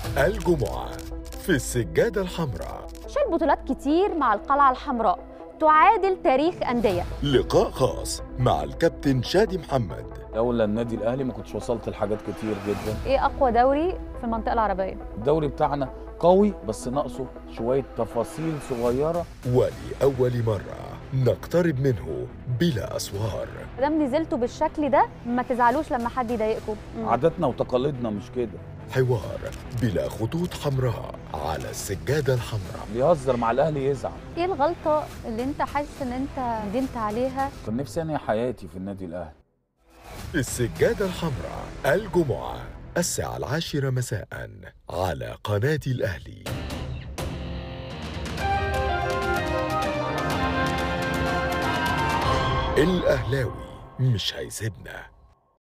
الجمعة في السجادة الحمراء شال بطولات كتير مع القلعة الحمراء تعادل تاريخ أندية لقاء خاص مع الكابتن شادي محمد لولا النادي الاهلي ما كنتش وصلت لحاجات كتير جدا إيه أقوى دوري في المنطقة العربية؟ الدوري بتاعنا قوي بس ناقصه شويه تفاصيل صغيره ولأول مرة نقترب منه بلا أسوار مادام نزلتوا بالشكل ده ما تزعلوش لما حد يضايقكم مم. عاداتنا وتقاليدنا مش كده حوار بلا خطوط حمراء على السجادة الحمراء بيهزر مع الاهلي يزعل إيه الغلطة اللي أنت حاسس إن أنت ندمت عليها؟ كان نفسي انهي حياتي في النادي الاهلي السجادة الحمراء الجمعة الساعة العاشرة مساء على قناة الأهلي الأهلاوي مش هيسيبنا